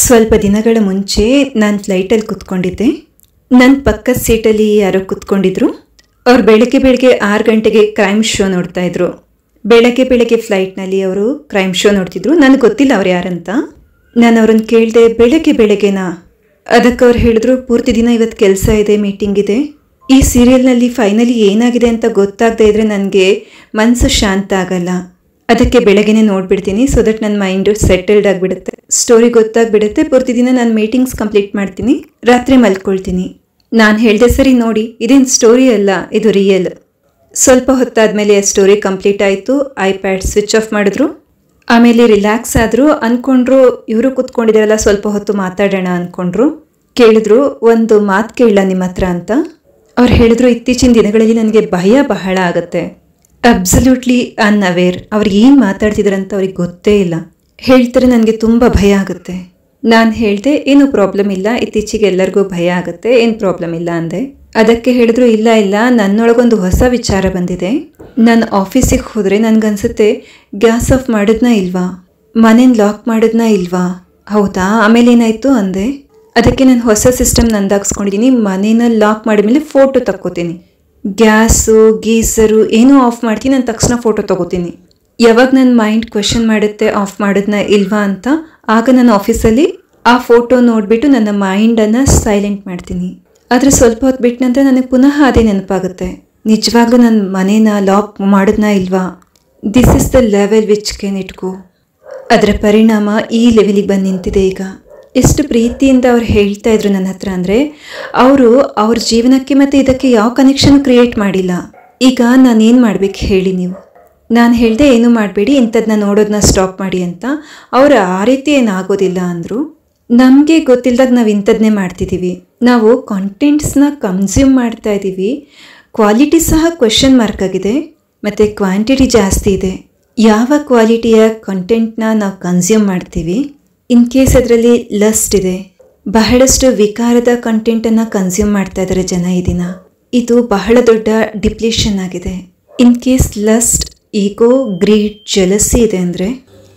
ಸ್ವಲ್ಪ ದಿನಗಳ ಮುಂಚೆ ನಾನು ಫ್ಲೈಟಲ್ಲಿ ಕೂತ್ಕೊಂಡಿದ್ದೆ ನನ್ನ ಪಕ್ಕದ ಸೀಟಲ್ಲಿ ಯಾರೋ ಕೂತ್ಕೊಂಡಿದ್ರು ಅವ್ರು ಬೆಳಗ್ಗೆ ಬೆಳಗ್ಗೆ ಆರು ಗಂಟೆಗೆ ಕ್ರೈಮ್ ಶೋ ನೋಡ್ತಾ ಇದ್ರು ಬೆಳಗ್ಗೆ ಬೆಳಗ್ಗೆ ಫ್ಲೈಟ್ನಲ್ಲಿ ಅವರು ಕ್ರೈಮ್ ಶೋ ನೋಡ್ತಿದ್ರು ನನಗೆ ಗೊತ್ತಿಲ್ಲ ಅವ್ರು ಯಾರಂತ ನಾನು ಅವ್ರನ್ನ ಕೇಳಿದೆ ಬೆಳಗ್ಗೆ ಬೆಳಗ್ಗೆನಾ ಅದಕ್ಕೆ ಅವ್ರು ಹೇಳಿದ್ರು ಪೂರ್ತಿ ದಿನ ಇವತ್ತು ಕೆಲಸ ಇದೆ ಮೀಟಿಂಗ್ ಇದೆ ಈ ಸೀರಿಯಲ್ನಲ್ಲಿ ಫೈನಲಿ ಏನಾಗಿದೆ ಅಂತ ಗೊತ್ತಾಗದೇ ಇದ್ರೆ ನನಗೆ ಮನಸ್ಸು ಶಾಂತ ಆಗಲ್ಲ ಅದಕ್ಕೆ ಬೆಳಗ್ಗೆನೆ ನೋಡ್ಬಿಡ್ತೀನಿ ಸೊ ದಟ್ ನನ್ನ ಮೈಂಡು ಸೆಟಲ್ಡ್ ಆಗಿಬಿಡುತ್ತೆ ಸ್ಟೋರಿ ಗೊತ್ತಾಗ್ಬಿಡುತ್ತೆ ಪೂರ್ತಿ ದಿನ ನಾನು ಮೀಟಿಂಗ್ಸ್ ಕಂಪ್ಲೀಟ್ ಮಾಡ್ತೀನಿ ರಾತ್ರಿ ಮಲ್ಕೊಳ್ತೀನಿ ನಾನು ಹೇಳಿದೆ ಸರಿ ನೋಡಿ ಇದೇನು ಸ್ಟೋರಿ ಅಲ್ಲ ಇದು ರಿಯಲ್ ಸ್ವಲ್ಪ ಹೊತ್ತಾದ್ಮೇಲೆ ಆ ಸ್ಟೋರಿ ಕಂಪ್ಲೀಟ್ ಆಯಿತು ಐಪ್ಯಾಡ್ ಸ್ವಿಚ್ ಆಫ್ ಮಾಡಿದ್ರು ಆಮೇಲೆ ರಿಲ್ಯಾಕ್ಸ್ ಆದರು ಅಂದ್ಕೊಂಡ್ರು ಇವರು ಕೂತ್ಕೊಂಡಿದ್ದಾರಲ್ಲ ಸ್ವಲ್ಪ ಹೊತ್ತು ಮಾತಾಡೋಣ ಅಂದ್ಕೊಂಡ್ರು ಕೇಳಿದ್ರು ಒಂದು ಮಾತು ಕೇಳಲ್ಲ ನಿಮ್ಮ ಹತ್ರ ಅಂತ ಅವ್ರು ಹೇಳಿದ್ರು ಇತ್ತೀಚಿನ ದಿನಗಳಲ್ಲಿ ನನಗೆ ಭಯ ಬಹಳ ಆಗುತ್ತೆ ಅಬ್ಸಲ್ಯೂಟ್ಲಿ ಅನ್ಅವೇರ್ ಅವ್ರು ಏನು ಮಾತಾಡ್ತಿದಾರಂತ ಅವ್ರಿಗೆ ಗೊತ್ತೇ ಇಲ್ಲ ಹೇಳ್ತಾರೆ ನನಗೆ ತುಂಬ ಭಯ ಆಗುತ್ತೆ ನಾನು ಹೇಳಿದೆ ಏನು ಪ್ರಾಬ್ಲಮ್ ಇಲ್ಲ ಇತ್ತೀಚೆಗೆ ಎಲ್ಲರಿಗೂ ಭಯ ಆಗುತ್ತೆ ಏನು ಪ್ರಾಬ್ಲಮ್ ಇಲ್ಲ ಅಂದೆ ಅದಕ್ಕೆ ಹೇಳಿದ್ರು ಇಲ್ಲ ಇಲ್ಲ ನನ್ನೊಳಗೊಂದು ಹೊಸ ವಿಚಾರ ಬಂದಿದೆ ನಾನು ಆಫೀಸಿಗೆ ಹೋದರೆ ನನಗನ್ಸುತ್ತೆ ಗ್ಯಾಸ್ ಆಫ್ ಮಾಡಿದ್ನಾ ಇಲ್ವಾ ಮನೇನ ಲಾಕ್ ಮಾಡಿದ್ನಾ ಇಲ್ವಾ ಹೌದಾ ಆಮೇಲೆ ಏನಾಯಿತು ಅಂದೆ ಅದಕ್ಕೆ ನಾನು ಹೊಸ ಸಿಸ್ಟಮ್ ನಂದಾಗಿಸ್ಕೊಂಡಿದ್ದೀನಿ ಮನೇನ ಲಾಕ್ ಮಾಡಿದ್ಮೇಲೆ ಫೋಟೋ ತಕ್ಕೋತೀನಿ ಗ್ಯಾಸು ಗೀಸರು ಏನೋ ಆಫ್ ಮಾಡ್ತೀನಿ ನಾನು ತಕ್ಷಣ ಫೋಟೋ ತಗೋತೀನಿ ಯಾವಾಗ ನನ್ನ ಮೈಂಡ್ ಕ್ವೆಶನ್ ಮಾಡುತ್ತೆ ಆಫ್ ಮಾಡೋದನ್ನ ಇಲ್ವಾ ಅಂತ ಆಗ ನಾನು ಆಫೀಸಲ್ಲಿ ಆ ಫೋಟೋ ನೋಡಿಬಿಟ್ಟು ನನ್ನ ಮೈಂಡನ್ನು ಸೈಲೆಂಟ್ ಮಾಡ್ತೀನಿ ಆದರೆ ಸ್ವಲ್ಪ ಹೊತ್ತು ಬಿಟ್ಟ ನಂತರ ನನಗೆ ಪುನಃ ಅದೇ ನೆನಪಾಗುತ್ತೆ ನಿಜವಾಗ್ಲೂ ನನ್ನ ಮನೇನ ಲಾಕ್ ಮಾಡೋದನ್ನ ಇಲ್ವಾ this is the level which can it go ಅದರ ಪರಿಣಾಮ ಈ ಲೆವೆಲಿಗೆ ಬಂದು ನಿಂತಿದೆ ಈಗ ಎಷ್ಟು ಪ್ರೀತಿಯಿಂದ ಅವ್ರು ಹೇಳ್ತಾ ಇದ್ರು ನನ್ನ ಹತ್ರ ಅಂದರೆ ಅವರು ಅವ್ರ ಜೀವನಕ್ಕೆ ಮತ್ತು ಇದಕ್ಕೆ ಯಾವ ಕನೆಕ್ಷನ್ ಕ್ರಿಯೇಟ್ ಮಾಡಿಲ್ಲ ಈಗ ನಾನು ಏನು ಮಾಡ್ಬೇಕು ಹೇಳಿ ನೀವು ನಾನು ಹೇಳಿದೆ ಏನು ಮಾಡಬೇಡಿ ಇಂಥದ್ದನ್ನ ನೋಡೋದನ್ನ ಸ್ಟಾಪ್ ಮಾಡಿ ಅಂತ ಅವರು ಆ ರೀತಿ ಏನಾಗೋದಿಲ್ಲ ಅಂದರು ನಮಗೆ ಗೊತ್ತಿಲ್ಲದಾಗ ನಾವು ಇಂಥದ್ದನ್ನೇ ಮಾಡ್ತಿದ್ದೀವಿ ನಾವು ಕಾಂಟೆಂಟ್ಸ್ನ ಕನ್ಸ್ಯೂಮ್ ಮಾಡ್ತಾ ಇದ್ದೀವಿ ಕ್ವಾಲಿಟಿ ಸಹ ಕ್ವೆಶನ್ ಮಾರ್ಕ್ ಆಗಿದೆ ಮತ್ತು ಕ್ವಾಂಟಿಟಿ ಜಾಸ್ತಿ ಇದೆ ಯಾವ ಕ್ವಾಲಿಟಿಯ ಕಂಟೆಂಟ್ನ ನಾವು ಕನ್ಸ್ಯೂಮ್ ಮಾಡ್ತೀವಿ ಇನ್ ಕೇಸ್ ಅದರಲ್ಲಿ ಲಸ್ಟ್ ಇದೆ ಬಹಳಷ್ಟು ವಿಕಾರದ ಕಂಟೆಂಟನ್ನು ಕನ್ಸ್ಯೂಮ್ ಮಾಡ್ತಾ ಇದ್ದಾರೆ ಜನ ಈ ದಿನ ಇದು ಬಹಳ ದೊಡ್ಡ ಡಿಪ್ಲೇಷನ್ ಆಗಿದೆ in case lust ego greed jealousy ಇದೆ ಅಂದರೆ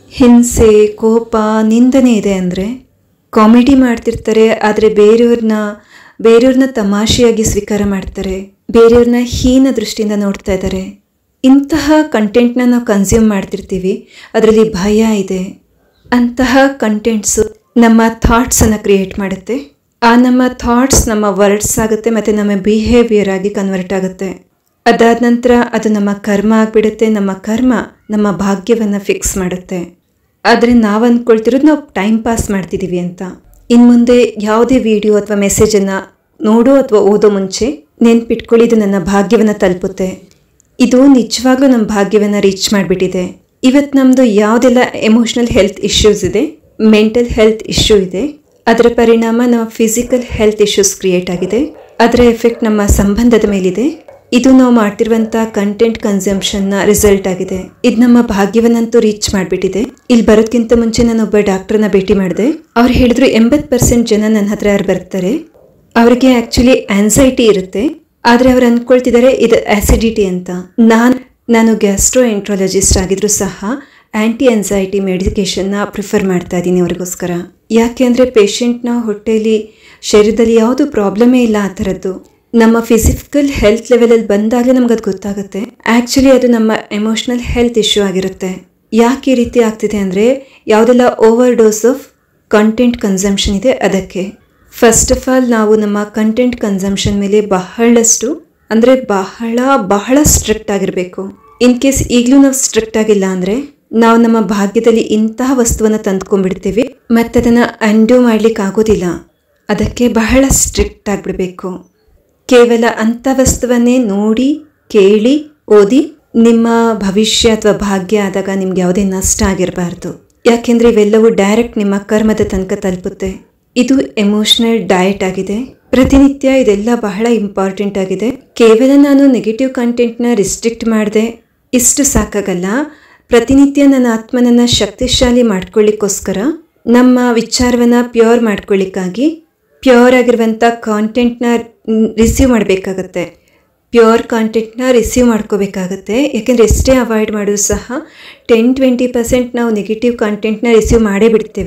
ಹಿಂಸೆ ಕೋಪ ನಿಂದನೆ ಇದೆ ಅಂದರೆ ಕಾಮಿಡಿ ಮಾಡ್ತಿರ್ತಾರೆ ಆದರೆ ಬೇರೆಯವ್ರನ್ನ ಬೇರೆಯವ್ರನ್ನ ತಮಾಷೆಯಾಗಿ ಸ್ವೀಕಾರ ಮಾಡ್ತಾರೆ ಬೇರೆಯವ್ರನ್ನ ಹೀನ ದೃಷ್ಟಿಯಿಂದ ನೋಡ್ತಾ ಇದ್ದಾರೆ ಇಂತಹ ಕಂಟೆಂಟ್ನ ನಾವು ಕನ್ಸ್ಯೂಮ್ ಮಾಡ್ತಿರ್ತೀವಿ ಅದರಲ್ಲಿ ಭಯ ಇದೆ ಅಂತಹ ಕಂಟೆಂಟ್ಸು ನಮ್ಮ ಥಾಟ್ಸನ್ನು ಕ್ರಿಯೇಟ್ ಮಾಡುತ್ತೆ ಆ ನಮ್ಮ ಥಾಟ್ಸ್ ನಮ್ಮ ವರ್ಡ್ಸ್ ಆಗುತ್ತೆ ಮತ್ತು ನಮ್ಮ ಬಿಹೇವಿಯರ್ ಆಗಿ ಕನ್ವರ್ಟ್ ಆಗುತ್ತೆ ಅದಾದ ನಂತರ ಅದು ನಮ್ಮ ಕರ್ಮ ಆಗಿಬಿಡುತ್ತೆ ನಮ್ಮ ಕರ್ಮ ನಮ್ಮ ಭಾಗ್ಯವನ್ನು ಫಿಕ್ಸ್ ಮಾಡುತ್ತೆ ಆದರೆ ನಾವು ಅಂದ್ಕೊಳ್ತಿರೋದು ನಾವು ಟೈಮ್ ಪಾಸ್ ಮಾಡ್ತಿದ್ದೀವಿ ಅಂತ ಇನ್ನು ಮುಂದೆ ಯಾವುದೇ ವಿಡಿಯೋ ಅಥವಾ ಮೆಸೇಜನ್ನು ನೋಡೋ ಅಥವಾ ಓದೋ ಮುಂಚೆ ನೆನ್ಪಿಟ್ಕೊಳ್ಳಿ ಇದು ನನ್ನ ಭಾಗ್ಯವನ್ನು ತಲುಪುತ್ತೆ ಇದು ನಿಜವಾಗ್ಲೂ ನಮ್ಮ ಭಾಗ್ಯವನ್ನು ರೀಚ್ ಮಾಡಿಬಿಟ್ಟಿದೆ ಇವತ್ತು ನಮ್ಮದು ಯಾವುದೆಲ್ಲ ಎಮೋಷ್ನಲ್ ಹೆಲ್ತ್ ಇಶ್ಯೂಸ್ ಇದೆ ಮೆಂಟಲ್ ಹೆಲ್ತ್ ಇಶ್ಯೂ ಇದೆ ಅದರ ಪರಿಣಾಮ ನಮ್ಮ ಫಿಸಿಕಲ್ ಹೆಲ್ತ್ ಇಶ್ಯೂಸ್ ಕ್ರಿಯೇಟ್ ಆಗಿದೆ ಅದರ ಎಫೆಕ್ಟ್ ನಮ್ಮ ಸಂಬಂಧದ ಮೇಲಿದೆ ಇದು ನಾವು ಮಾಡ್ತಿರುವಂಥ ಕಂಟೆಂಟ್ ಕನ್ಸಂಪ್ಷನ್ನ ರಿಸಲ್ಟ್ ಆಗಿದೆ ಇದು ನಮ್ಮ ಭಾಗ್ಯವನ್ನಂತೂ ರೀಚ್ ಮಾಡಿಬಿಟ್ಟಿದೆ ಇಲ್ಲಿ ಬರೋದಕ್ಕಿಂತ ಮುಂಚೆ ನಾನು ಒಬ್ಬ ಡಾಕ್ಟರ್ನ ಭೇಟಿ ಮಾಡಿದೆ ಅವ್ರು ಹೇಳಿದ್ರು ಎಂಬತ್ತು ಪರ್ಸೆಂಟ್ ಜನ ನನ್ನ ಹತ್ರ ಯಾರು ಬರ್ತಾರೆ ಅವರಿಗೆ ಆ್ಯಕ್ಚುಲಿ ಆನ್ಸೈಟಿ ಇರುತ್ತೆ ಆದರೆ ಅವ್ರು ಅಂದ್ಕೊಳ್ತಿದ್ದಾರೆ ಇದು ಆಸಿಡಿಟಿ ಅಂತ ನಾನು ನಾನು ಗ್ಯಾಸ್ಟ್ರೋ ಎಂಟ್ರಾಲಜಿಸ್ಟ್ ಆಗಿದ್ರು ಸಹ ಆ್ಯಂಟಿ ಆನ್ಸೈಟಿ ಮೆಡಿಕೇಷನ್ನ ಪ್ರಿಫರ್ ಮಾಡ್ತಾ ಇದ್ದೀನಿ ಅವ್ರಿಗೋಸ್ಕರ ಯಾಕೆ ಅಂದರೆ ಪೇಷಂಟ್ನ ಹೊಟ್ಟೆಯಲ್ಲಿ ಶರೀರದಲ್ಲಿ ಯಾವುದು ಪ್ರಾಬ್ಲಮೇ ಇಲ್ಲ ಆ ಥರದ್ದು ನಮ್ಮ ಫಿಸಿಕಲ್ ಹೆಲ್ತ್ ಲೆವೆಲಲ್ಲಿ ಬಂದಾಗಲೇ ನಮ್ಗೆ ಅದು ಗೊತ್ತಾಗುತ್ತೆ ಆ್ಯಕ್ಚುಲಿ ಅದು ನಮ್ಮ ಎಮೋಷ್ನಲ್ ಹೆಲ್ತ್ ಇಶ್ಯೂ ಆಗಿರುತ್ತೆ ಯಾಕೆ ಈ ರೀತಿ ಆಗ್ತಿದೆ ಅಂದರೆ ಯಾವುದೆಲ್ಲ overdose of content consumption ಇದೆ ಅದಕ್ಕೆ ಫಸ್ಟ್ ಆಫ್ ಆಲ್ ನಾವು ನಮ್ಮ ಕಂಟೆಂಟ್ ಕನ್ಸಂಪ್ಷನ್ ಮೇಲೆ ಬಹಳಷ್ಟು ಅಂದರೆ ಬಹಳ ಬಹಳ ಸ್ಟ್ರಿಕ್ಟ್ ಆಗಿರಬೇಕು ಇನ್ ಕೇಸ್ ಈಗಲೂ ನಾವು ಸ್ಟ್ರಿಕ್ಟ್ ಆಗಿಲ್ಲ ಅಂದರೆ ನಾವು ನಮ್ಮ ಭಾಗ್ಯದಲ್ಲಿ ಇಂತಹ ವಸ್ತುವನ್ನು ತಂದ್ಕೊಂಡ್ಬಿಡ್ತೀವಿ ಮತ್ತು ಅದನ್ನು ಅಂಡು ಮಾಡ್ಲಿಕ್ಕೆ ಆಗೋದಿಲ್ಲ ಅದಕ್ಕೆ ಬಹಳ ಸ್ಟ್ರಿಕ್ಟ್ ಆಗಿಬಿಡಬೇಕು ಕೇವಲ ಅಂಥ ವಸ್ತುವನ್ನೇ ನೋಡಿ ಕೇಳಿ ಓದಿ ನಿಮ್ಮ ಭವಿಷ್ಯ ಅಥವಾ ಭಾಗ್ಯ ಆದಾಗ ನಿಮ್ಗೆ ಯಾವುದೇ ನಷ್ಟ ಆಗಿರಬಾರ್ದು ಯಾಕೆಂದರೆ ಇವೆಲ್ಲವೂ ಡೈರೆಕ್ಟ್ ನಿಮ್ಮ ಕರ್ಮದ ತನಕ ತಲುಪುತ್ತೆ ಇದು ಎಮೋಷನಲ್ ಡಯಟ್ ಆಗಿದೆ ಪ್ರತಿನಿತ್ಯ ಇದೆಲ್ಲ ಬಹಳ ಇಂಪಾರ್ಟೆಂಟ್ ಆಗಿದೆ ಕೇವಲ ನಾನು ನೆಗೆಟಿವ್ ಕಂಟೆಂಟ್ನ ರಿಸ್ಟ್ರಿಕ್ಟ್ ಮಾಡಿದೆ ಇಷ್ಟು ಸಾಕಾಗಲ್ಲ ಪ್ರತಿನಿತ್ಯ ನನ್ನ ಆತ್ಮನನ್ನು ಶಕ್ತಿಶಾಲಿ ಮಾಡ್ಕೊಳ್ಳಿಕ್ಕೋಸ್ಕರ ನಮ್ಮ ವಿಚಾರವನ್ನು ಪ್ಯೂರ್ ಮಾಡ್ಕೊಳ್ಳಿಕ್ಕಾಗಿ ಪ್ಯೂರ್ ಆಗಿರುವಂಥ ಕಾಂಟೆಂಟ್ನ ರಿಸೀವ್ ಮಾಡಬೇಕಾಗತ್ತೆ ಪ್ಯೂರ್ ಕಾಂಟೆಂಟ್ನ ರಿಸೀವ್ ಮಾಡ್ಕೋಬೇಕಾಗತ್ತೆ ಯಾಕೆಂದರೆ ಎಷ್ಟೇ ಅವಾಯ್ಡ್ ಮಾಡೋದು ಸಹ ಟೆನ್ ಟ್ವೆಂಟಿ ಪರ್ಸೆಂಟ್ ನಾವು ನೆಗೆಟಿವ್ ಕಾಂಟೆಂಟ್ನ ರಿಸೀವ್ ಮಾಡೇ ಬಿಡ್ತೇವೆ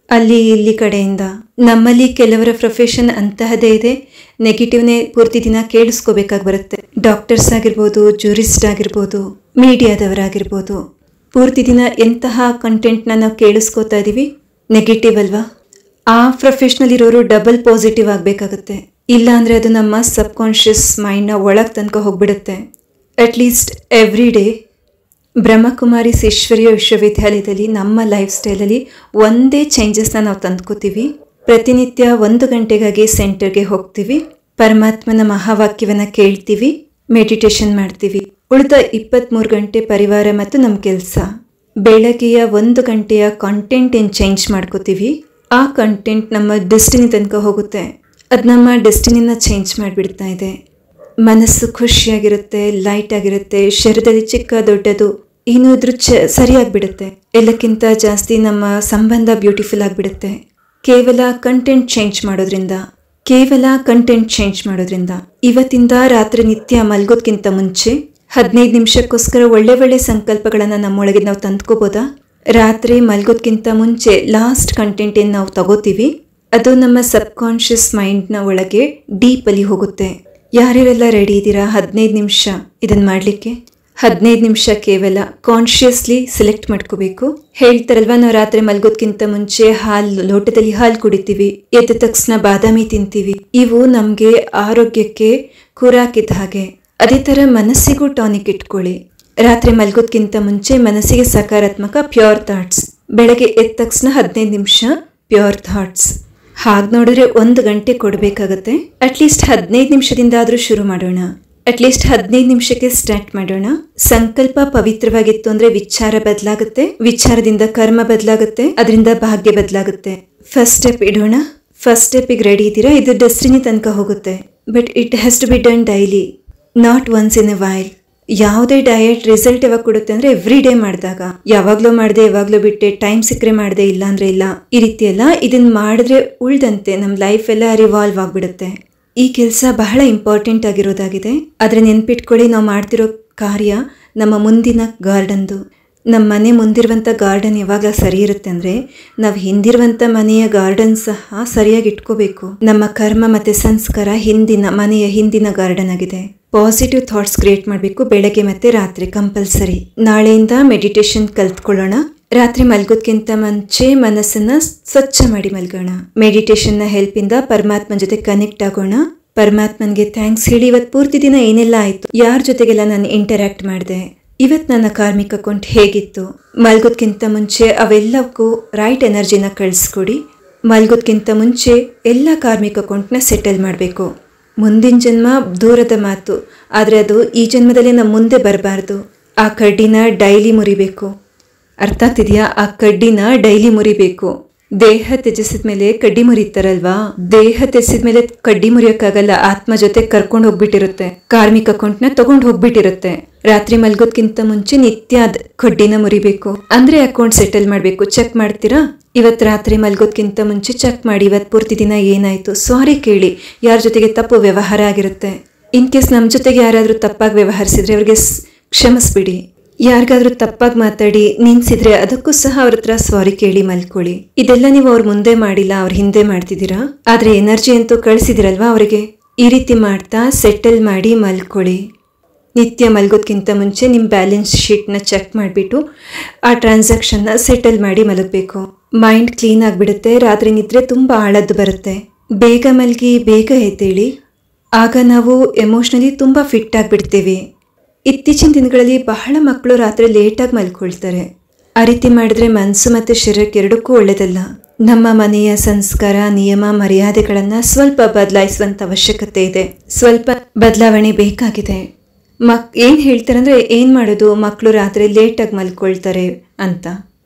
ಅಲ್ಲಿ ಇಲ್ಲಿ ಕಡೆಯಿಂದ ನಮ್ಮಲ್ಲಿ ಕೆಲವರ ಪ್ರೊಫೆಷನ್ ಅಂತಹದೇ ಇದೆ ನೆಗೆಟಿವ್ನೇ ಪೂರ್ತಿ ದಿನ ಕೇಳಿಸ್ಕೋಬೇಕಾಗಿ ಬರುತ್ತೆ ಡಾಕ್ಟರ್ಸ್ ಆಗಿರ್ಬೋದು ಜೂರಿಸ್ಟ್ ಆಗಿರ್ಬೋದು ಮೀಡಿಯಾದವರಾಗಿರ್ಬೋದು ಪೂರ್ತಿ ದಿನ ಎಂತಹ ಕಂಟೆಂಟ್ನ ನಾವು ಕೇಳಿಸ್ಕೋತಾ ಇದ್ದೀವಿ ನೆಗೆಟಿವ್ ಅಲ್ವಾ ಆ ಪ್ರೊಫೆಷ್ನಲ್ ಇರೋರು ಡಬಲ್ ಪಾಸಿಟಿವ್ ಆಗಬೇಕಾಗತ್ತೆ ಇಲ್ಲ ಅಂದರೆ ಅದು ನಮ್ಮ ಸಬ್ ಕಾನ್ಷಿಯಸ್ ಮೈಂಡ್ನ ಒಳಗೆ ತನಕ ಹೋಗ್ಬಿಡುತ್ತೆ at least every day Brahma Kumaris Ishwariya ವಿಶ್ವವಿದ್ಯಾಲಯದಲ್ಲಿ ನಮ್ಮ ಲೈಫ್ ಸ್ಟೈಲಲ್ಲಿ ಒಂದೇ ಚೇಂಜಸ್ನ ನಾವು ತಂದ್ಕೋತೀವಿ ಪ್ರತಿನಿತ್ಯ ಒಂದು ಗಂಟೆಗಾಗಿ ಸೆಂಟರ್ಗೆ ಹೋಗ್ತೀವಿ ಪರಮಾತ್ಮನ ಮಹಾವಾಕ್ಯವನ್ನು ಕೇಳ್ತೀವಿ ಮೆಡಿಟೇಷನ್ ಮಾಡ್ತೀವಿ ಉಳಿದ ಇಪ್ಪತ್ತ್ಮೂರು ಗಂಟೆ ಪರಿವಾರ ಮತ್ತು ನಮ್ಮ ಕೆಲಸ ಬೆಳಗ್ಗೆಯ ಒಂದು ಗಂಟೆಯ ಕಾಂಟೆಂಟ್ ಏನು ಚೇಂಜ್ ಮಾಡ್ಕೋತೀವಿ ಆ ಕಂಟೆಂಟ್ ನಮ್ಮ ಡೆಸ್ಟಿನಿ ತನಕ ಹೋಗುತ್ತೆ ಅದು ನಮ್ಮ ಡೆಸ್ಟಿನಿನ ಚೇಂಜ್ ಮಾಡಿಬಿಡ್ತಾ ಇದೆ ಮನಸ್ಸು ಖುಷಿಯಾಗಿರುತ್ತೆ ಲೈಟ್ ಆಗಿರುತ್ತೆ ಶರೀರದಲ್ಲಿ ಚಿಕ್ಕ ದೊಡ್ಡದು ಏನೂ ಇದ್ರೂ ಚ ಸರಿಯಾಗ್ಬಿಡುತ್ತೆ ಎಲ್ಲಕ್ಕಿಂತ ಜಾಸ್ತಿ ನಮ್ಮ ಸಂಬಂಧ ಬ್ಯೂಟಿಫುಲ್ ಆಗಿಬಿಡುತ್ತೆ ಕೇವಲ ಕಂಟೆಂಟ್ ಚೇಂಜ್ ಮಾಡೋದ್ರಿಂದ ಕೇವಲ ಕಂಟೆಂಟ್ ಚೇಂಜ್ ಮಾಡೋದ್ರಿಂದ ಇವತ್ತಿಂದ ರಾತ್ರಿ ನಿತ್ಯ ಮಲ್ಗೋದ್ಕಿಂತ ಮುಂಚೆ ಹದಿನೈದು ನಿಮಿಷಕ್ಕೋಸ್ಕರ ಒಳ್ಳೆ ಒಳ್ಳೆ ಸಂಕಲ್ಪಗಳನ್ನು ನಮ್ಮೊಳಗೆ ನಾವು ತಂದ್ಕೋಬೋದಾ ರಾತ್ರಿ ಮಲ್ಗೋದ್ಕಿಂತ ಮುಂಚೆ ಲಾಸ್ಟ್ ಕಂಟೆಂಟ್ ಏನು ನಾವು ತಗೋತೀವಿ ಅದು ನಮ್ಮ ಸಬ್ ಕಾನ್ಷಿಯಸ್ ಮೈಂಡ್ನ ಒಳಗೆ ಡೀಪಲ್ಲಿ ಹೋಗುತ್ತೆ ಯಾರ್ಯಾರೆಲ್ಲ ರೆಡಿ ಇದ್ದೀರಾ ಹದಿನೈದು ನಿಮಿಷ ಇದನ್ನು ಮಾಡಲಿಕ್ಕೆ ಹದಿನೈದು ನಿಮಿಷ ಕೇವಲ ಕಾನ್ಷಿಯಸ್ಲಿ ಸೆಲೆಕ್ಟ್ ಮಾಡ್ಕೋಬೇಕು ಹೇಳ್ತಾರಲ್ವಾ ನಾವು ರಾತ್ರಿ ಮಲ್ಗೋದ್ಕಿಂತ ಮುಂಚೆ ಹಾಲು ಲೋಟದಲ್ಲಿ ಹಾಲು ಕುಡಿತೀವಿ ಎದ್ದ ತಕ್ಷಣ ಬಾದಾಮಿ ತಿಂತೀವಿ ಇವು ನಮಗೆ ಆರೋಗ್ಯಕ್ಕೆ ಕೂರಾಕಿದ ಹಾಗೆ ಅದೇ ಥರ ಮನಸ್ಸಿಗೂ ಟಾನಿಕ್ ಇಟ್ಕೊಳ್ಳಿ ರಾತ್ರಿ ಮಲ್ಗೋದ್ಕಿಂತ ಮುಂಚೆ ಮನಸ್ಸಿಗೆ ಸಕಾರಾತ್ಮಕ ಪ್ಯೂರ್ ಥಾಟ್ಸ್ ಬೆಳಗ್ಗೆ ಎದ್ದ ತಕ್ಷಣ ಹದಿನೈದು ನಿಮಿಷ ಪ್ಯೂರ್ ಥಾಟ್ಸ್ ಹಾಗೆ ನೋಡಿದ್ರೆ ಒಂದು ಗಂಟೆ ಕೊಡಬೇಕಾಗತ್ತೆ ಅಟ್ಲೀಸ್ಟ್ ಹದಿನೈದು ನಿಮಿಷದಿಂದ ಆದರೂ ಶುರು ಮಾಡೋಣ ಅಟ್ಲೀಸ್ಟ್ ಹದಿನೈದು ನಿಮಿಷಕ್ಕೆ ಸ್ಟಾರ್ಟ್ ಮಾಡೋಣ ಸಂಕಲ್ಪ ಪವಿತ್ರವಾಗಿತ್ತು ಅಂದ್ರೆ ವಿಚಾರ ಬದಲಾಗುತ್ತೆ ವಿಚಾರದಿಂದ ಕರ್ಮ ಬದಲಾಗುತ್ತೆ ಅದರಿಂದ ಭಾಗ್ಯ ಬದಲಾಗುತ್ತೆ ಫಸ್ಟ್ ಸ್ಟೆಪ್ ಇಡೋಣ ಫಸ್ಟ್ ಸ್ಟೆಪ್ಪಿಗೆ ರೆಡಿ ಇದ್ದೀರಾ ಇದು ಡೆಸ್ಟಿನಿ ತನಕ ಹೋಗುತ್ತೆ but it has to be done daily not once in a while ಯಾವುದೇ ಡಯಟ್ ರಿಸಲ್ಟ್ ಯಾವಾಗ ಕೊಡುತ್ತೆ ಅಂದ್ರೆ ಎವ್ರಿ ಡೇ ಮಾಡಿದಾಗ ಯಾವಾಗ್ಲೂ ಮಾಡಿದೆ ಯಾವಾಗ್ಲೂ ಬಿಟ್ಟೆ ಟೈಮ್ ಸಿಕ್ಕರೆ ಮಾಡಿದೆ ಇಲ್ಲ ಅಂದ್ರೆ ಇಲ್ಲ ಈ ರೀತಿ ಎಲ್ಲ ಇದನ್ನ ಮಾಡಿದ್ರೆ ಉಳ್ದಂತೆ ನಮ್ಮ ಲೈಫ್ ಎಲ್ಲ ರಿವಾಲ್ವ್ ಆಗ್ಬಿಡುತ್ತೆ ಈ ಕೆಲಸ ಬಹಳ ಇಂಪಾರ್ಟೆಂಟ್ ಆಗಿರೋದಾಗಿದೆ ಆದರೆ ನೆನ್ಪಿಟ್ಕೊಳ್ಳಿ ನಾವು ಮಾಡ್ತಿರೋ ಕಾರ್ಯ ನಮ್ಮ ಮುಂದಿನ ಗಾರ್ಡನ್ದು ನಮ್ಮ ಮನೆ ಮುಂದಿರುವಂಥ ಗಾರ್ಡನ್ ಯಾವಾಗ ಸರಿ ಇರುತ್ತೆ ಅಂದರೆ ನಾವು ಹಿಂದಿರುವಂಥ ಮನೆಯ ಗಾರ್ಡನ್ ಸಹ ಸರಿಯಾಗಿ ಇಟ್ಕೋಬೇಕು ನಮ್ಮ ಕರ್ಮ ಮತ್ತು ಸಂಸ್ಕಾರ ಹಿಂದಿನ ಮನೆಯ ಹಿಂದಿನ ಗಾರ್ಡನ್ ಆಗಿದೆ ಪಾಸಿಟಿವ್ ಥಾಟ್ಸ್ ಕ್ರಿಯೇಟ್ ಮಾಡಬೇಕು ಬೆಳಗ್ಗೆ ಮತ್ತೆ ರಾತ್ರಿ ಕಂಪಲ್ಸರಿ ನಾಳೆಯಿಂದ ಮೆಡಿಟೇಷನ್ ಕಲ್ತ್ಕೊಳ್ಳೋಣ ರಾತ್ರಿ ಮಲ್ಗೋದ್ಕಿಂತ ಮುಂಚೆ ಮನಸ್ಸನ್ನ ಸ್ವಚ್ಛ ಮಾಡಿ ಮಲ್ಗೋಣ ಮೆಡಿಟೇಷನ್ನ ಹೆಲ್ಪಿಂದ ಪರಮಾತ್ಮನ ಜೊತೆ ಕನೆಕ್ಟ್ ಆಗೋಣ ಪರಮಾತ್ಮನ್ಗೆ ಥ್ಯಾಂಕ್ಸ್ ಹೇಳಿ ಇವತ್ತು ಪೂರ್ತಿ ದಿನ ಏನೆಲ್ಲ ಆಯ್ತು ಯಾರ ಜೊತೆಗೆಲ್ಲ ನಾನು ಇಂಟರಾಕ್ಟ್ ಮಾಡಿದೆ ಇವತ್ತು ನನ್ನ ಕಾರ್ಮಿಕ ಅಕೌಂಟ್ ಹೇಗಿತ್ತು ಮಲ್ಗೋದ್ಕಿಂತ ಮುಂಚೆ ಅವೆಲ್ಲಕ್ಕೂ ರೈಟ್ ಎನರ್ಜಿನ ಕಳಿಸ್ಕೊಡಿ ಮಲ್ಗೋದ್ಕಿಂತ ಮುಂಚೆ ಎಲ್ಲ ಕಾರ್ಮಿಕ ಅಕೌಂಟ್ನ ಸೆಟಲ್ ಮಾಡಬೇಕು ಮುಂದಿನ ಜನ್ಮ ದೂರದ ಮಾತು ಆದರೆ ಅದು ಈ ಜನ್ಮದಲ್ಲಿ ನಮ್ಮ ಮುಂದೆ ಬರಬಾರ್ದು ಆ ಕಡ್ಡಿನ ಡೈಲಿ ಮುರಿಬೇಕು ಅರ್ಥ ಆಗ್ತಿದ್ಯಾ ಆ ಕಡ್ಡಿನ ಡೈಲಿ ಮುರಿಬೇಕು ದೇಹ ತ್ಯಜಿಸಿದ ಮೇಲೆ ಕಡ್ಡಿ ಮುರಿತಾರಲ್ವಾ ದೇಹ ತ್ಯಜಿಸಿದ ಮೇಲೆ ಕಡ್ಡಿ ಮುರಿಯೋಕ್ಕಾಗಲ್ಲ ಆತ್ಮ ಜೊತೆ ಕರ್ಕೊಂಡು ಹೋಗ್ಬಿಟ್ಟಿರುತ್ತೆ ಕಾರ್ಮಿಕ ಅಕೌಂಟ್ನ ತಗೊಂಡು ಹೋಗ್ಬಿಟ್ಟಿರುತ್ತೆ ರಾತ್ರಿ ಮಲ್ಗೋದ್ಕಿಂತ ಮುಂಚೆ ನಿತ್ಯ ಅದ್ ಕಡ್ಡಿನ ಮುರಿಬೇಕು ಅಂದ್ರೆ ಅಕೌಂಟ್ ಸೆಟಲ್ ಮಾಡಬೇಕು ಚೆಕ್ ಮಾಡ್ತೀರಾ ಇವತ್ತು ರಾತ್ರಿ ಮಲ್ಗೋದ್ಕಿಂತ ಮುಂಚೆ ಚೆಕ್ ಮಾಡಿ ಇವತ್ತು ಪೂರ್ತಿ ದಿನ ಏನಾಯ್ತು ಸಾರಿ ಕೇಳಿ ಯಾರ ಜೊತೆಗೆ ತಪ್ಪು ವ್ಯವಹಾರ ಆಗಿರುತ್ತೆ ಇನ್ ಕೇಸ್ ನಮ್ಮ ಜೊತೆಗೆ ಯಾರಾದರೂ ತಪ್ಪಾಗಿ ವ್ಯವಹರಿಸಿದ್ರೆ ಅವ್ರಿಗೆ ಸ್- ಕ್ಷಮಿಸ್ಬಿಡಿ ಯಾರಿಗಾದ್ರೂ ತಪ್ಪಾಗಿ ಮಾತಾಡಿ ನಿನ್ಸಿದ್ರೆ ಅದಕ್ಕೂ ಸಹ ಅವ್ರ ಹತ್ರ ಸಾರಿ ಕೇಳಿ ಮಲ್ಕೊಳ್ಳಿ ಇದೆಲ್ಲ ನೀವು ಅವ್ರ ಮುಂದೆ ಮಾಡಿಲ್ಲ ಅವ್ರ ಹಿಂದೆ ಮಾಡ್ತಿದ್ದೀರಾ ಆದ್ರೆ ಎನರ್ಜಿ ಅಂತೂ ಕಳಿಸಿದಿರಲ್ವಾ ಅವರಿಗೆ ಈ ರೀತಿ ಮಾಡ್ತಾ ಸೆಟಲ್ ಮಾಡಿ ಮಲ್ಕೊಳ್ಳಿ ನಿತ್ಯ ಮಲ್ಗೋದ್ಕಿಂತ ಮುಂಚೆ ನಿಮ್ಮ ಬ್ಯಾಲೆನ್ಸ್ ಶೀಟ್ನ ಚೆಕ್ ಮಾಡಿಬಿಟ್ಟು ಆ ಟ್ರಾನ್ಸಾಕ್ಷನ್ನ ಸೆಟಲ್ ಮಾಡಿ ಮಲಗಬೇಕು ಮೈಂಡ್ ಕ್ಲೀನ್ ಆಗಿಬಿಡುತ್ತೆ ರಾತ್ರಿ ನಿದ್ರೆ ತುಂಬ ಆಳದ್ದು ಬರುತ್ತೆ ಬೇಗ ಮಲಗಿ ಬೇಗ ಎದ್ದೇಳಿ ಆಗ ನಾವು ಎಮೋಷ್ನಲಿ ತುಂಬ ಫಿಟ್ ಆಗಿಬಿಡ್ತೀವಿ ಇತ್ತೀಚಿನ ದಿನಗಳಲ್ಲಿ ಬಹಳ ಮಕ್ಕಳು ರಾತ್ರಿ ಲೇಟಾಗಿ ಮಲ್ಕೊಳ್ತಾರೆ ಆ ರೀತಿ ಮಾಡಿದ್ರೆ ಮನಸ್ಸು ಮತ್ತು ಶರೀರಕ್ಕೆ ಎರಡಕ್ಕೂ ಒಳ್ಳೆಯದಲ್ಲ ನಮ್ಮ ಮನೆಯ ಸಂಸ್ಕಾರ ನಿಯಮ ಮರ್ಯಾದೆಗಳನ್ನು ಸ್ವಲ್ಪ ಬದಲಾಯಿಸುವಂಥ ಅವಶ್ಯಕತೆ ಇದೆ ಸ್ವಲ್ಪ ಬದಲಾವಣೆ ಬೇಕಾಗಿದೆ ಮಕ್ ಏನು ಹೇಳ್ತಾರೆ ಅಂದರೆ ಏನು ಮಾಡೋದು ಮಕ್ಕಳು ರಾತ್ರಿ ಲೇಟಾಗಿ ಮಲ್ಕೊಳ್ತಾರೆ ಅಂತ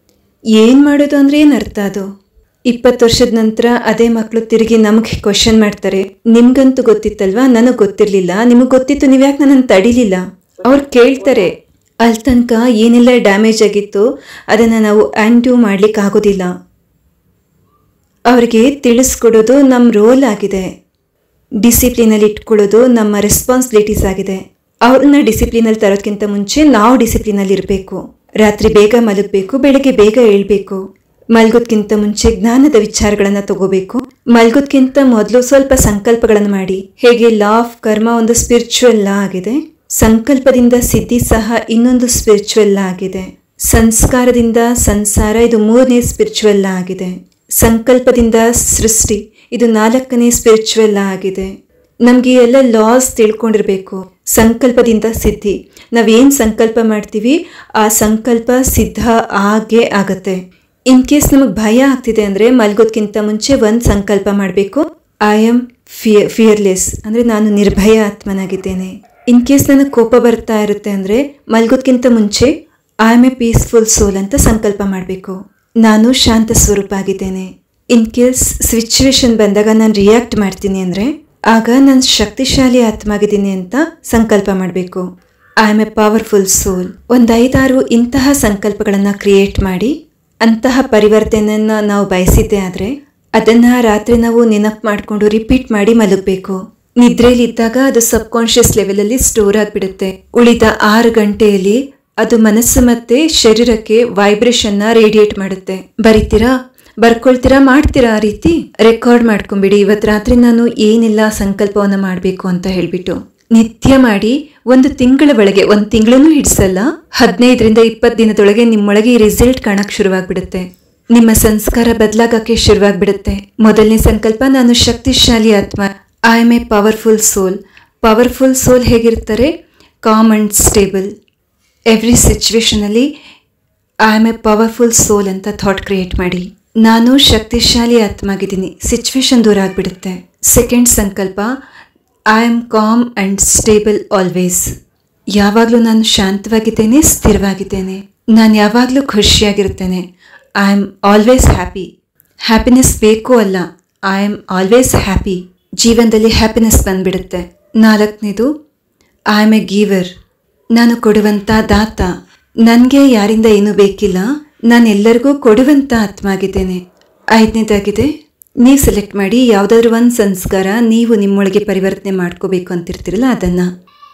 ಏನು ಮಾಡೋದು ಅಂದರೆ ಏನು ಅರ್ಥ ಅದು ಇಪ್ಪತ್ತು ವರ್ಷದ ನಂತರ ಅದೇ ಮಕ್ಕಳು ತಿರುಗಿ ನಮಗೆ ಕ್ವಶನ್ ಮಾಡ್ತಾರೆ ನಿಮ್ಗಂತೂ ಗೊತ್ತಿತ್ತಲ್ವಾ ನನಗೆ ಗೊತ್ತಿರಲಿಲ್ಲ ನಿಮಗೆ ಗೊತ್ತಿತ್ತು ನೀವು ಯಾಕೆ ನನ್ನನ್ನು ತಡಿಲಿಲ್ಲ ಅವ್ರು ಕೇಳ್ತಾರೆ ಅಲ್ಲಿ ತನಕ ಏನೆಲ್ಲ ಡ್ಯಾಮೇಜ್ ಆಗಿತ್ತು ಅದನ್ನು ನಾವು ಆ್ಯಂಡ್ಯೂ ಮಾಡ್ಲಿಕ್ಕೆ ಆಗೋದಿಲ್ಲ ಅವ್ರಿಗೆ ತಿಳಿಸ್ಕೊಡೋದು ನಮ್ಮ ರೋಲ್ ಆಗಿದೆ ಡಿಸಿಪ್ಲಿನಲ್ಲಿ ಇಟ್ಕೊಳ್ಳೋದು ನಮ್ಮ ರೆಸ್ಪಾನ್ಸಿಬಿಲಿಟೀಸ್ ಆಗಿದೆ ಅವ್ರನ್ನ ಡಿಸಿಪ್ಲಿನಲ್ಲಿ ತರೋದ್ಕಿಂತ ಮುಂಚೆ ನಾವು ಡಿಸಿಪ್ಲಿನಲ್ಲಿ ಇರಬೇಕು ರಾತ್ರಿ ಬೇಗ ಮಲಗಬೇಕು ಬೆಳಗ್ಗೆ ಬೇಗ ಏಳಬೇಕು ಮಲ್ಗೋದ್ಕಿಂತ ಮುಂಚೆ ಜ್ಞಾನದ ವಿಚಾರಗಳನ್ನ ತಗೋಬೇಕು ಮಲ್ಗೋದ್ಕಿಂತ ಮೊದಲು ಸ್ವಲ್ಪ ಸಂಕಲ್ಪಗಳನ್ನು ಮಾಡಿ ಹೇಗೆ ಲಾ ಆಫ್ ಕರ್ಮ ಒಂದು ಸ್ಪಿರಿಚುವಲ್ ಲಾ ಆಗಿದೆ ಸಂಕಲ್ಪದಿಂದ ಸಿದ್ಧಿ ಸಹ ಇನ್ನೊಂದು ಸ್ಪಿರಿಚುವಲ್ ಲಾ ಆಗಿದೆ ಸಂಸ್ಕಾರದಿಂದ ಸಂಸಾರ ಇದು ಮೂರನೇ ಸ್ಪಿರಿಚುವಲ್ ಲಾ ಆಗಿದೆ ಸಂಕಲ್ಪದಿಂದ ಸೃಷ್ಟಿ ಇದು ನಾಲ್ಕನೇ ಸ್ಪಿರಿಚುವಲ್ ಲಾ ಆಗಿದೆ ನಮಗೆ ಎಲ್ಲ ಲಾಸ್ ತಿಳ್ಕೊಂಡಿರ್ಬೇಕು ಸಂಕಲ್ಪದಿಂದ ಸಿದ್ಧಿ ನಾವೇನು ಸಂಕಲ್ಪ ಮಾಡ್ತೀವಿ ಆ ಸಂಕಲ್ಪ ಸಿದ್ಧ ಆಗೇ ಆಗತ್ತೆ ಇನ್ ಕೇಸ್ ನಮಗೆ ಭಯ ಆಗ್ತಿದೆ ಅಂದರೆ ಮಲ್ಗೋದ್ಕಿಂತ ಮುಂಚೆ ಒಂದು ಸಂಕಲ್ಪ ಮಾಡಬೇಕು ಐ ಆಮ್ ಫಿಯರ್ ಫಿಯರ್ಲೆಸ್ ಅಂದರೆ ನಾನು ನಿರ್ಭಯ ಆತ್ಮನಾಗಿದ್ದೇನೆ ಇನ್ ಕೇಸ್ ನನಗೆ ಕೋಪ ಬರ್ತಾ ಇರುತ್ತೆ ಅಂದರೆ ಮಲ್ಗೋದ್ಕಿಂತ ಮುಂಚೆ I am a peaceful soul ಅಂತ ಸಂಕಲ್ಪ ಮಾಡಬೇಕು ನಾನು ಶಾಂತ ಸ್ವರೂಪ ಆಗಿದ್ದೇನೆ ಇನ್ ಕೇಸ್ ಸಿಚುವೇಶನ್ ಬಂದಾಗ ನಾನು ರಿಯಾಕ್ಟ್ ಮಾಡ್ತೀನಿ ಅಂದರೆ ಆಗ ನಾನು ಶಕ್ತಿಶಾಲಿ ಆತ್ಮ ಆಗಿದ್ದೀನಿ ಅಂತ ಸಂಕಲ್ಪ ಮಾಡಬೇಕು I am a powerful soul ಒಂದು ಐದಾರು ಇಂತಹ ಸಂಕಲ್ಪಗಳನ್ನು ಕ್ರಿಯೇಟ್ ಮಾಡಿ ಅಂತಹ ಪರಿವರ್ತನೆಯನ್ನ ನಾವು ಬಯಸಿದ್ದೆ ಆದರೆ ಅದನ್ನ ರಾತ್ರಿ ನಾವು ನೆನಪು ಮಾಡಿಕೊಂಡು ರಿಪೀಟ್ ಮಾಡಿ ಮಲಗಬೇಕು ನಿದ್ರೆಯಲ್ಲಿದ್ದಾಗ ಅದು ಸಬ್ ಕಾನ್ಶಿಯಸ್ ಲೆವೆಲಲ್ಲಿ ಸ್ಟೋರ್ ಆಗಿಬಿಡುತ್ತೆ ಉಳಿದ ಆರು ಗಂಟೆಯಲ್ಲಿ ಅದು ಮನಸ್ಸು ಮತ್ತೆ ಶರೀರಕ್ಕೆ ವೈಬ್ರೇಷನ್ನ ರೇಡಿಯೇಟ್ ಮಾಡುತ್ತೆ ಬರಿತೀರಾ ಬರ್ಕೊಳ್ತೀರಾ ಮಾಡ್ತೀರಾ ಆ ರೀತಿ ರೆಕಾರ್ಡ್ ಮಾಡ್ಕೊಂಬಿಡಿ ಇವತ್ತು ರಾತ್ರಿ ನಾನು ಏನೆಲ್ಲ ಸಂಕಲ್ಪವನ್ನು ಮಾಡಬೇಕು ಅಂತ ಹೇಳ್ಬಿಟ್ಟು ನಿತ್ಯ ಮಾಡಿ ಒಂದು ತಿಂಗಳ ಒಳಗೆ ಒಂದು ತಿಂಗಳೂ ಹಿಡಿಸಲ್ಲ ಹದಿನೈದರಿಂದ ಇಪ್ಪತ್ತು ದಿನದೊಳಗೆ ನಿಮ್ಮೊಳಗೆ ಈ ರಿಸಲ್ಟ್ ಕಾಣಕ್ ಶುರುವಾಗ್ಬಿಡುತ್ತೆ ನಿಮ್ಮ ಸಂಸ್ಕಾರ ಬದಲಾಗಕ್ಕೆ ಶುರುವಾಗ್ಬಿಡುತ್ತೆ ಮೊದಲನೇ ಸಂಕಲ್ಪ ನಾನು ಶಕ್ತಿಶಾಲಿ ಆತ್ಮ I am a powerful soul powerful soul ಹೇಗಿರ್ತಾರೆ ಕಾಮ್ ಅಂಡ್ ಸ್ಟೇಬಲ್ ಎವ್ರಿ ಸಿಚುವೇಶನಲ್ಲಿ I am a powerful soul ಅಂತ ಥಾಟ್ ಕ್ರಿಯೇಟ್ ಮಾಡಿ ನಾನು ಶಕ್ತಿಶಾಲಿ ಆತ್ಮ ಆಗಿದ್ದೀನಿ ಸಿಚುವೇಶನ್ ದೂರ ಆಗಿಬಿಡುತ್ತೆ ಸೆಕೆಂಡ್ ಸಂಕಲ್ಪ I am calm and stable always ಯಾವಾಗಲೂ ನಾನು ಶಾಂತವಾಗಿದ್ದೇನೆ ಸ್ಥಿರವಾಗಿದ್ದೇನೆ ನಾನು ಯಾವಾಗಲೂ ಖುಷಿಯಾಗಿರ್ತೇನೆ I am always happy happiness ಬೇಕು ಅಲ್ಲ ಐ ಆಮ್ ಆಲ್ವೇಸ್ ಹ್ಯಾಪಿ ಜೀವನದಲ್ಲಿ ಹ್ಯಾಪಿನೆಸ್ ಬಂದ್ಬಿಡುತ್ತೆ ನಾಲ್ಕನೇದು ಐ ಆಮ್ ಎ ಗೀವರ್ ನಾನು ಕೊಡುವಂಥ ದಾತ ನನಗೆ ಯಾರಿಂದ ಏನೂ ಬೇಕಿಲ್ಲ ನಾನು ಎಲ್ಲರಿಗೂ ಕೊಡುವಂಥ ಆತ್ಮ ಆಗಿದ್ದೇನೆ ಐದನೇದಾಗಿದೆ ನೀವು ಸೆಲೆಕ್ಟ್ ಮಾಡಿ ಯಾವುದಾದ್ರೂ ಒಂದು ಸಂಸ್ಕಾರ ನೀವು ನಿಮ್ಮೊಳಗೆ ಪರಿವರ್ತನೆ ಮಾಡ್ಕೋಬೇಕು ಅಂತಿರ್ತೀರಲ್ಲ ಅದನ್ನು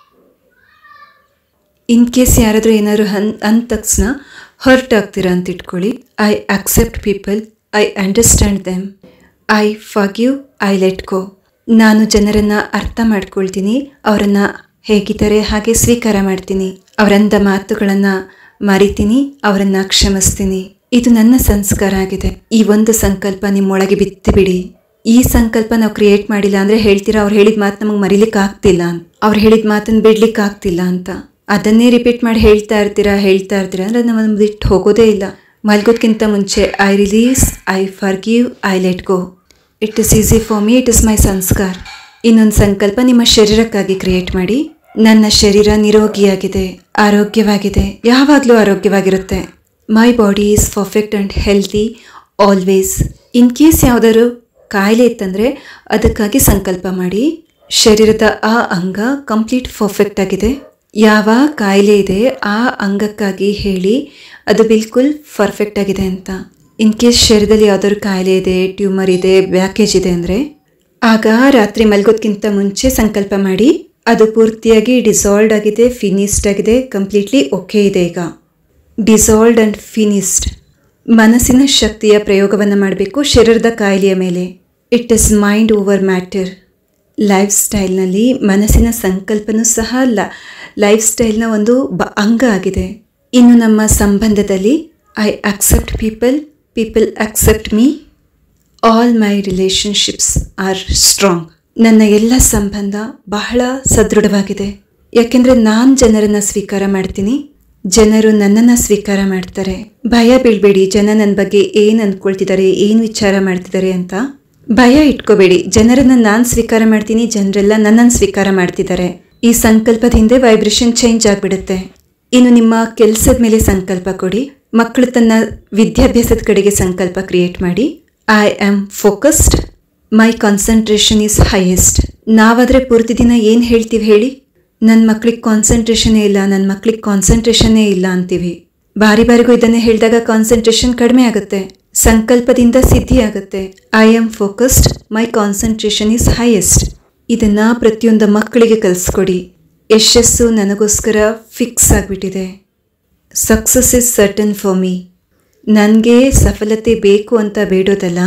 ಇನ್ ಕೇಸ್ ಯಾರಾದರೂ ಏನಾದ್ರು ಹನ್ ಅಂದ ತಕ್ಷಣ ಹರ್ಟ್ ಆಗ್ತೀರಾ ಅಂತ ಇಟ್ಕೊಳ್ಳಿ I accept people I understand them I forgive I let go ನಾನು ಜನರನ್ನು ಅರ್ಥ ಮಾಡ್ಕೊಳ್ತೀನಿ ಅವರನ್ನು ಹೇಗಿದ್ದಾರೆ ಹಾಗೆ ಸ್ವೀಕಾರ ಮಾಡ್ತೀನಿ ಅವರಂದ ಮಾತುಗಳನ್ನು ಮರಿತೀನಿ ಅವರನ್ನು ಕ್ಷಮಿಸ್ತೀನಿ ಇದು ನನ್ನ ಸಂಸ್ಕಾರ ಆಗಿದೆ ಈ ಒಂದು ಸಂಕಲ್ಪ ನಿಮ್ಮೊಳಗೆ ಬಿತ್ತಿ ಬಿಡಿ ಈ ಸಂಕಲ್ಪ ನಾವು ಕ್ರಿಯೇಟ್ ಮಾಡಿಲ್ಲ ಅಂದರೆ ಹೇಳ್ತೀರಾ ಅವ್ರು ಹೇಳಿದ ಮಾತು ನಮಗೆ ಮರಿಲಿಕ್ಕೆ ಆಗ್ತಿಲ್ಲ ಅಂತ ಅವ್ರು ಹೇಳಿದ ಮಾತನ್ನು ಬಿಡ್ಲಿಕ್ಕೆ ಆಗ್ತಿಲ್ಲ ಅಂತ ಅದನ್ನೇ ರಿಪೀಟ್ ಮಾಡಿ ಹೇಳ್ತಾ ಇರ್ತೀರಾ ಹೇಳ್ತಾ ಇರ್ತೀರಾ ಅಂದರೆ ನಮ್ಮನ್ನು ಬಿಟ್ಟು ಹೋಗೋದೇ ಇಲ್ಲ ಮಲ್ಗೋದ್ಕಿಂತ ಮುಂಚೆ I release I forgive I let go it is easy for me it is my ಸಂಸ್ಕಾರ ಇನ್ನೊಂದು ಸಂಕಲ್ಪ ನಿಮ್ಮ ಶರೀರಕ್ಕಾಗಿ ಕ್ರಿಯೇಟ್ ಮಾಡಿ ನನ್ನ ಶರೀರ ನಿರೋಗಿಯಾಗಿದೆ ಆರೋಗ್ಯವಾಗಿದೆ ಯಾವಾಗಲೂ ಆರೋಗ್ಯವಾಗಿರುತ್ತೆ my body is perfect and healthy always in case ಯಾವುದಾದ್ರು ಕಾಯಿಲೆ ಇತ್ತಂದರೆ ಅದಕ್ಕಾಗಿ ಸಂಕಲ್ಪ ಮಾಡಿ ಶರೀರದ ಆ ಅಂಗ ಕಂಪ್ಲೀಟ್ ಪರ್ಫೆಕ್ಟ್ ಆಗಿದೆ ಯಾವ ಕಾಯಿಲೆ ಇದೆ ಆ ಅಂಗಕ್ಕಾಗಿ ಹೇಳಿ ಅದು ಬಿಲ್ಕುಲ್ ಪರ್ಫೆಕ್ಟ್ ಆಗಿದೆ ಅಂತ ಇನ್ ಕೇಸ್ ಶರೀರದಲ್ಲಿ ಯಾವ್ದಾದ್ರು ಕಾಯಿಲೆ ಇದೆ ಟ್ಯೂಮರ್ ಇದೆ ಬ್ಯಾಕೇಜ್ ಇದೆ ಅಂದರೆ ಆಗ ರಾತ್ರಿ ಮಲ್ಗೋದ್ಕಿಂತ ಮುಂಚೆ ಸಂಕಲ್ಪ ಮಾಡಿ ಅದು ಪೂರ್ತಿಯಾಗಿ ಡಿಸಾಲ್ವ್ಡ್ ಆಗಿದೆ ಫಿನಿಸ್ಡ್ ಆಗಿದೆ ಕಂಪ್ಲೀಟ್ಲಿ ಓಕೆ ಇದೆ ಈಗ ಡಿಸಾಲ್ವ್ಡ್ ಆ್ಯಂಡ್ ಫಿನಿಸ್ಡ್ ಮನಸ್ಸಿನ ಶಕ್ತಿಯ ಪ್ರಯೋಗವನ್ನು ಮಾಡಬೇಕು ಶರೀರದ ಕಾಯಿಲೆಯ ಮೇಲೆ it is mind over matter life ಸ್ಟೈಲ್ನಲ್ಲಿ ಮನಸ್ಸಿನ ಸಂಕಲ್ಪನೂ ಸಹ ಲ ಲೈಫ್ ಸ್ಟೈಲ್ನ ಒಂದು ಬ ಅಂಗ ಆಗಿದೆ ಇನ್ನು ನಮ್ಮ ಸಂಬಂಧದಲ್ಲಿ I accept people people accept me all my relationships are strong ನನ್ನ ಎಲ್ಲ ಸಂಬಂಧ ಬಹಳ ಸದೃಢವಾಗಿದೆ ಯಾಕೆಂದರೆ ನಾನು ಜನರನ್ನು ಸ್ವೀಕಾರ ಮಾಡ್ತೀನಿ ಜನರು ನನ್ನನ್ನು ಸ್ವೀಕಾರ ಮಾಡ್ತಾರೆ ಭಯ ಬೀಳ್ಬೇಡಿ ಜನ ನನ್ನ ಬಗ್ಗೆ ಏನು ಅಂದ್ಕೊಳ್ತಿದ್ದಾರೆ ಏನು ವಿಚಾರ ಮಾಡ್ತಿದ್ದಾರೆ ಅಂತ ಭಯ ಇಟ್ಕೋಬೇಡಿ ಜನರನ್ನ ನಾನು ಸ್ವೀಕಾರ ಮಾಡ್ತೀನಿ ಜನರೆಲ್ಲ ನನ್ನನ್ನು ಸ್ವೀಕಾರ ಮಾಡ್ತಿದ್ದಾರೆ ಈ ಸಂಕಲ್ಪದ ಹಿಂದೆ ವೈಬ್ರೇಷನ್ ಚೇಂಜ್ ಆಗಿಬಿಡುತ್ತೆ ಇನ್ನು ನಿಮ್ಮ ಕೆಲಸದ ಮೇಲೆ ಸಂಕಲ್ಪ ಕೊಡಿ ಮಕ್ಕಳು ತನ್ನ ವಿದ್ಯಾಭ್ಯಾಸದ ಕಡೆಗೆ ಸಂಕಲ್ಪ ಕ್ರಿಯೇಟ್ ಮಾಡಿ I am focused my concentration is highest ನಾವಾದರೆ ಪೂರ್ತಿ ದಿನ ಏನು ಹೇಳ್ತೀವಿ ಹೇಳಿ ನನ್ನ ಮಕ್ಳಿಗೆ ಕಾನ್ಸಂಟ್ರೇಷನೇ ಇಲ್ಲ ನನ್ನ ಮಕ್ಳಿಗೆ ಕಾನ್ಸಂಟ್ರೇಷನ್ನೇ ಇಲ್ಲ ಅಂತೀವಿ ಬಾರಿ ಬಾರಿಗೂ ಇದನ್ನೇ ಹೇಳಿದಾಗ ಕಾನ್ಸಂಟ್ರೇಷನ್ ಕಡಿಮೆ ಆಗುತ್ತೆ ಸಂಕಲ್ಪದಿಂದ ಸಿದ್ಧಿ ಆಗುತ್ತೆ I am focused my concentration is highest ಇದನ್ನ ಪ್ರತಿಯೊಂದು ಮಕ್ಕಳಿಗೆ ಕಲಿಸ್ಕೊಡಿ ಯಶಸ್ಸು ನನಗೋಸ್ಕರ ಫಿಕ್ಸ್ ಆಗಿಬಿಟ್ಟಿದೆ success is certain for me ನನಗೆ ಸಫಲತೆ ಬೇಕು ಅಂತ ಬೇಡೋದಲ್ಲ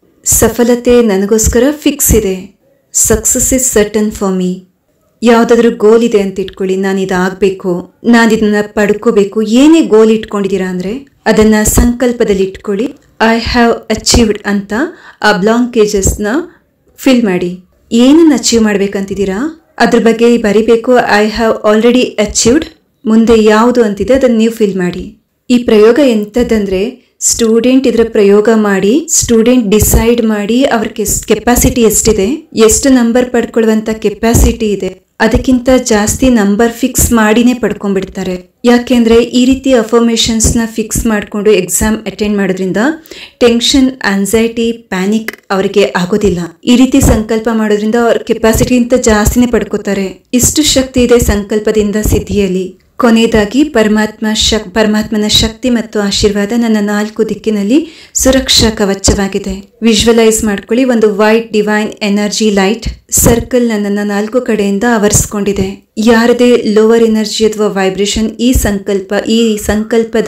ಸಫಲತೆ ನನಗೋಸ್ಕರ ಫಿಕ್ಸ್ ಇದೆ success is certain for me ಯಾವುದಾದ್ರೂ ಗೋಲ್ ಇದೆ ಅಂತ ಇಟ್ಕೊಳ್ಳಿ ನಾನು ಇದಾಗಬೇಕು ನಾನು ಇದನ್ನ ಪಡ್ಕೋಬೇಕು ಏನೇ ಗೋಲ್ ಇಟ್ಕೊಂಡಿದ್ದೀರಾ ಅಂದರೆ ಅದನ್ನು ಸಂಕಲ್ಪದಲ್ಲಿ ಇಟ್ಕೊಳ್ಳಿ ಐ ಹ್ಯಾವ್ ಅಚೀವ್ಡ್ ಅಂತ ಆ ಬ್ಲಾಂಕೇಜಸ್ನ ಫಿಲ್ ಮಾಡಿ ಏನನ್ನು ಅಚೀವ್ ಮಾಡ್ಬೇಕಂತಿದ್ದೀರಾ ಅದ್ರ ಬಗ್ಗೆ ಬರಿಬೇಕು ಐ ಹ್ಯಾವ್ ಆಲ್ರೆಡಿ ಅಚೀವ್ಡ್ ಮುಂದೆ ಯಾವುದು ಅಂತಿದೆ ಅದನ್ನು ನೀವು ಫಿಲ್ ಮಾಡಿ ಈ ಪ್ರಯೋಗ ಎಂಥದ್ದಂದ್ರೆ ಸ್ಟೂಡೆಂಟ್ ಇದರ ಪ್ರಯೋಗ ಮಾಡಿ ಸ್ಟೂಡೆಂಟ್ ಡಿಸೈಡ್ ಮಾಡಿ ಅವ್ರ ಕೆಪಾಸಿಟಿ ಎಷ್ಟಿದೆ ಎಷ್ಟು ನಂಬರ್ ಪಡ್ಕೊಳ್ಳುವಂತ ಕೆಪಾಸಿಟಿ ಇದೆ ಅದಕ್ಕಿಂತ ಜಾಸ್ತಿ ನಂಬರ್ ಫಿಕ್ಸ್ ಮಾಡಿನೇ ಪಡ್ಕೊಂಡ್ಬಿಡ್ತಾರೆ ಯಾಕೆಂದ್ರೆ ಈ ರೀತಿ ಅಫರ್ಮೇಷನ್ಸ್ ನ ಫಿಕ್ಸ್ ಮಾಡಿಕೊಂಡು ಎಕ್ಸಾಮ್ ಅಟೆಂಡ್ ಮಾಡೋದ್ರಿಂದ ಟೆನ್ಷನ್ ಆನ್ಸೈಟಿ ಪ್ಯಾನಿಕ್ ಅವರಿಗೆ ಆಗೋದಿಲ್ಲ ಈ ರೀತಿ ಸಂಕಲ್ಪ ಮಾಡೋದ್ರಿಂದ ಅವ್ರ ಕೆಪಾಸಿಟಿಗಿಂತ ಜಾಸ್ತಿನೇ ಪಡ್ಕೋತಾರೆ ಇಷ್ಟು ಶಕ್ತಿ ಇದೆ ಸಂಕಲ್ಪದಿಂದ ಸಿದ್ಧಿಯಲ್ಲಿ ಕೊನೆಯದಾಗಿ ಪರಮಾತ್ಮ ಶಕ್ ಪರಮಾತ್ಮನ ಶಕ್ತಿ ಮತ್ತು ಆಶೀರ್ವಾದ ನನ್ನ ನಾಲ್ಕು ದಿಕ್ಕಿನಲ್ಲಿ ಸುರಕ್ಷಾ ಕವಚವಾಗಿದೆ ವಿಜುವಲೈಸ್ ಮಾಡ್ಕೊಳ್ಳಿ ಒಂದು white divine energy light circle ನನ್ನನ್ನು ನಾಲ್ಕು ಕಡೆಯಿಂದ ಆವರಿಸ್ಕೊಂಡಿದೆ ಯಾರದೇ ಲೋವರ್ ಎನರ್ಜಿ ಅಥವಾ ವೈಬ್ರೇಷನ್ ಈ ಸಂಕಲ್ಪ ಈ ಸಂಕಲ್ಪದ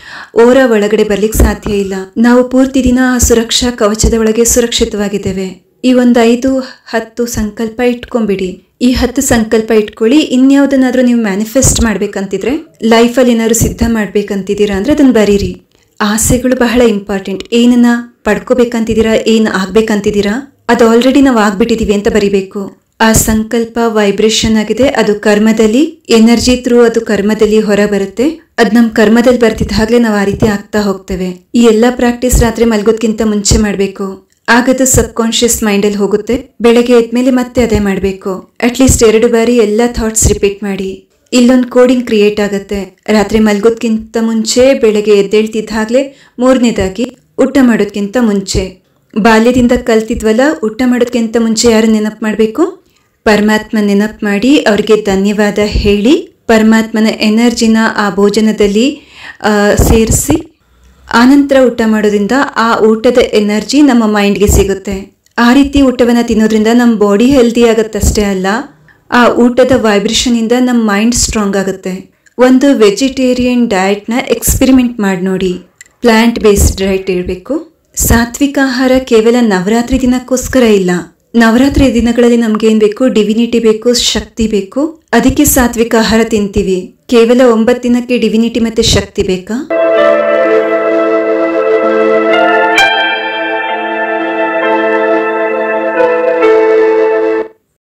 ಓರ ಒಳಗಡೆ ಬರ್ಲಿಕ್ಕೆ ಸಾಧ್ಯ ಇಲ್ಲ ನಾವು ಪೂರ್ತಿ ದಿನ ಆ ಸುರಕ್ಷಾ ಕವಚದ ಒಳಗೆ ಸುರಕ್ಷಿತವಾಗಿದ್ದೇವೆ ಈ ಒಂದು ಐದು ಹತ್ತು ಸಂಕಲ್ಪ ಇಟ್ಕೊಂಬಿಡಿ ಈ ಹತ್ತು ಸಂಕಲ್ಪ ಇಟ್ಕೊಳ್ಳಿ ಇನ್ಯಾವುದನ್ನಾದ್ರೂ ನೀವು ಮ್ಯಾನಿಫೆಸ್ಟ್ ಮಾಡ್ಬೇಕಂತಿದ್ರೆ ಲೈಫಲ್ಲಿ ಏನಾದ್ರು ಸಿದ್ಧ ಮಾಡ್ಬೇಕಂತಿದ್ದೀರಾ ಅಂದ್ರೆ ಅದನ್ನ ಬರೀರಿ ಆಸೆಗಳು ಬಹಳ ಇಂಪಾರ್ಟೆಂಟ್ ಏನನ್ನ ಪಡ್ಕೋಬೇಕಂತಿದ್ದೀರಾ ಏನು ಆಗ್ಬೇಕಂತಿದ್ದೀರಾ ಅದು ಆಲ್ರೆಡಿ ನಾವು ಆಗ್ಬಿಟ್ಟಿದೀವಿ ಅಂತ ಬರಿಬೇಕು ಆ ಸಂಕಲ್ಪ ವೈಬ್ರೇಷನ್ ಆಗಿದೆ ಅದು ಕರ್ಮದಲ್ಲಿ ಎನರ್ಜಿ ಥ್ರೂ ಅದು ಕರ್ಮದಲ್ಲಿ ಹೊರ ಬರುತ್ತೆ ಅದ್ ನಮ್ ಕರ್ಮದಲ್ಲಿ ಬರ್ತಿದ್ದಾಗ್ಲೇ ನಾವು ಆ ರೀತಿ ಆಗ್ತಾ ಹೋಗ್ತೇವೆ ಈ ಎಲ್ಲಾ ಪ್ರಾಕ್ಟೀಸ್ ರಾತ್ರಿ ಮಲ್ಗೋದ್ಕಿಂತ ಮುಂಚೆ ಮಾಡ್ಬೇಕು ಆಗದು ಸಬ್ ಕಾನ್ಶಿಯಸ್ ಮೈಂಡಲ್ಲಿ ಹೋಗುತ್ತೆ ಬೆಳಗ್ಗೆ ಎದ್ಮೇಲೆ ಮತ್ತೆ ಅದೇ ಮಾಡಬೇಕು ಅಟ್ಲೀಸ್ಟ್ ಎರಡು ಬಾರಿ ಎಲ್ಲ ಥಾಟ್ಸ್ ರಿಪೀಟ್ ಮಾಡಿ ಇಲ್ಲೊಂದು ಕೋಡಿಂಗ್ ಕ್ರಿಯೇಟ್ ಆಗುತ್ತೆ ರಾತ್ರಿ ಮಲ್ಗೋದ್ಕಿಂತ ಮುಂಚೆ ಬೆಳಗ್ಗೆ ಎದ್ದೇಳ್ತಿದ್ದಾಗ್ಲೇ ಮೂರನೇದಾಗಿ ಊಟ ಮಾಡೋದ್ಕಿಂತ ಮುಂಚೆ ಬಾಲ್ಯದಿಂದ ಕಲ್ತಿದ್ವಲ್ಲ ಊಟ ಮಾಡೋದ್ಕಿಂತ ಮುಂಚೆ ಯಾರು ನೆನಪು ಮಾಡಬೇಕು ಪರಮಾತ್ಮ ನೆನಪು ಮಾಡಿ ಅವ್ರಿಗೆ ಧನ್ಯವಾದ ಹೇಳಿ ಪರಮಾತ್ಮನ ಎನರ್ಜಿನ ಆ ಭೋಜನದಲ್ಲಿ ಸೇರಿಸಿ ಆನಂತರ ಊಟ ಮಾಡೋದ್ರಿಂದ ಆ ಊಟದ ಎನರ್ಜಿ ನಮ್ಮ ಮೈಂಡ್ಗೆ ಸಿಗುತ್ತೆ ಆ ರೀತಿ ಊಟವನ್ನು ತಿನ್ನೋದ್ರಿಂದ ನಮ್ಮ ಬಾಡಿ ಹೆಲ್ದಿ ಆಗುತ್ತಷ್ಟೇ ಅಲ್ಲ ಆ ಊಟದ ವೈಬ್ರೇಷನ್ ಇಂದ ನಮ್ಮ ಮೈಂಡ್ ಸ್ಟ್ರಾಂಗ್ ಆಗುತ್ತೆ ಒಂದು ವೆಜಿಟೇರಿಯನ್ ಡಯಟ್ನ ಎಕ್ಸ್ಪೆರಿಮೆಂಟ್ ಮಾಡಿ ನೋಡಿ ಪ್ಲಾಂಟ್ ಬೇಸ್ಡ್ ಡಯಟ್ ಇರಬೇಕು ಸಾತ್ವಿಕ ಆಹಾರ ಕೇವಲ ನವರಾತ್ರಿ ದಿನಕ್ಕೋಸ್ಕರ ಇಲ್ಲ ನವರಾತ್ರಿ ದಿನಗಳಲ್ಲಿ ನಮ್ಗೇನ್ ಬೇಕು ಡಿವಿನಿಟಿ ಬೇಕು ಶಕ್ತಿ ಬೇಕು ಅದಕ್ಕೆ ಸಾತ್ವಿಕ ಆಹಾರ ತಿಂತೀವಿ ಕೇವಲ ಒಂಬತ್ತು ದಿನಕ್ಕೆ ಡಿವಿನಿಟಿ ಮತ್ತೆ ಶಕ್ತಿ ಬೇಕಾ